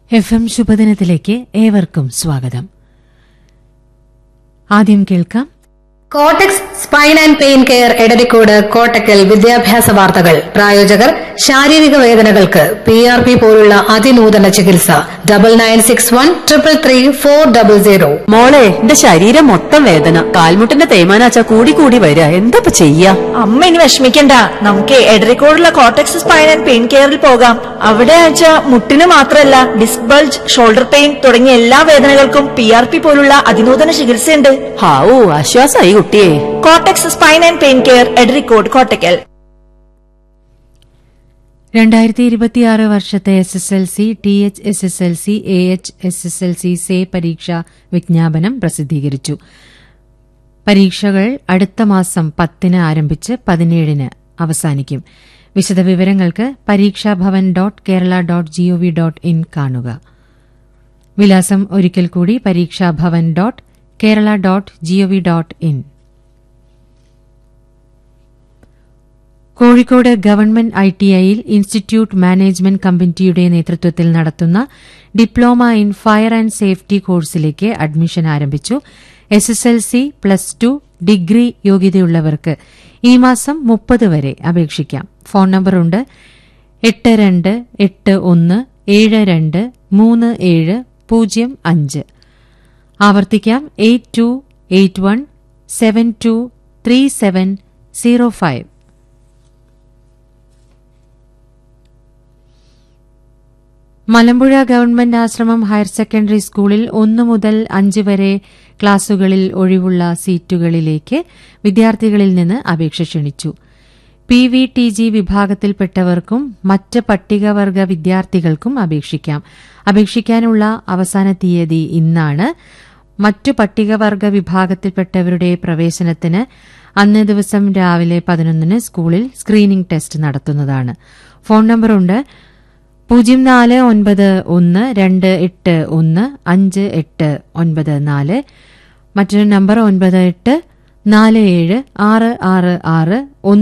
F M ശുഭദിനത്തിലേക്ക് ഏവർക്കും സ്വാഗതം ആദ്യം കേൾക്കാം Kottaks spine and pain care Edarikode Kottakkal വിദ്യാഭ്യാസ വാർത്തകൾ പ്രായോജകർ ശാരീരിക വേദനകൾക്ക് പി ആർ പി പോലുള്ള അതിനൂതന ചികിത്സ double nine six one triple three four double zero മോളെ എന്റെ ശരീരം മൊത്തം വേദന കാൽമുട്ടിന്റെ തേയ്മാനാച്ച കൂടി കൂടി വരിക എന്താ ഇപ്പൊ ചെയ്യാ അമ്മ ഇനി വിഷമിക്കണ്ട നമുക്ക് എടരിക്കോടുള്ള കോട്ടക്സ് സ്പൈൻ ആൻഡ് പെയിൻ കെയറിൽ പോകാം അവിടെ ആഴ്ച മുട്ടിന് മാത്രമല്ല ഡിസ്ക് ബൾജ് ഷോൾഡർ പെയിൻ തുടങ്ങിയ എല്ലാ വേദനകൾക്കും പി ആർ പി പോലുള്ള അതിനൂതന ചികിത്സയുണ്ട് ഹാവൂ ആശ്വാസായി കുട്ടിയെ Kottaks spine and pain care Edarikode Kottakkal രണ്ടായിരത്തി ഇരുപത്തിയാറ് വർഷത്തെ S S L C T H S S L C A H S S L C say പരീക്ഷാ വിജ്ഞാപനം പ്രസിദ്ധീകരിച്ചു പരീക്ഷകൾ അടുത്ത മാസം പത്തിന് ആരംഭിച്ച് പതിനേഴിന് അവസാനിക്കും വിശദവിവരങ്ങൾക്ക് Pareekshabhavan dot Kerala dot gov dot in കാണുക വിലാസം ഒരിക്കൽ കൂടി Pareekshabhavan dot Kerala dot gov dot in Kozhikode government I T ഐയിൽ ഇൻസ്റ്റിറ്റ്യൂട്ട് മാനേജ്മെന്റ് കമ്മിറ്റിയുടെ നേതൃത്വത്തിൽ നടത്തുന്ന diploma in fire and safety കോഴ്സിലേക്ക് അഡ്മിഷൻ ആരംഭിച്ചു S S L C plus two degree യോഗ്യതയുള്ളവർക്ക് ഈ മാസം മുപ്പത് വരെ അപേക്ഷിക്കാം ഫോൺ നമ്പറുണ്ട് എട്ട് രണ്ട് എട്ട് ഒന്ന് ഏഴ് രണ്ട് മൂന്ന് ഏഴ് പൂജ്യം അഞ്ച് ആവർത്തിക്കാം eight two eight one seven two three seven zero five Malampuzha government Ashram higher secondary സ്കൂളിൽ ഒന്നു മുതൽ അഞ്ച് വരെ ക്ലാസുകളിൽ ഒഴിവുള്ള സീറ്റുകളിലേക്ക് വിദ്യാർത്ഥികളിൽ നിന്ന് അപേക്ഷ ക്ഷണിച്ചു പി വി ടി ജി വിഭാഗത്തിൽപ്പെട്ടവർക്കും മറ്റ് പട്ടികവർഗ വിദ്യാർത്ഥികൾക്കും അപേക്ഷിക്കാം അപേക്ഷിക്കാനുള്ള അവസാന തീയതി ഇന്നാണ് മറ്റു പട്ടികവർഗ വിഭാഗത്തിൽപ്പെട്ടവരുടെ പ്രവേശനത്തിന് അന്നേ ദിവസം രാവിലെ പതിനൊന്നിന് സ്കൂളിൽ സ്ക്രീനിംഗ് ടെസ്റ്റ് നടത്തുന്നതാണ് ഫോൺ നമ്പറുണ്ട് പൂജ്യം നാല് ഒൻപത് ഒന്ന് രണ്ട് എട്ട് ഒന്ന് അഞ്ച് എട്ട് ഒൻപത് നാല് മറ്റൊരു നമ്പർ ഒൻപത് എട്ട് നാല് ഏഴ് ആറ് ആറ് ആറ് ഒന്ന്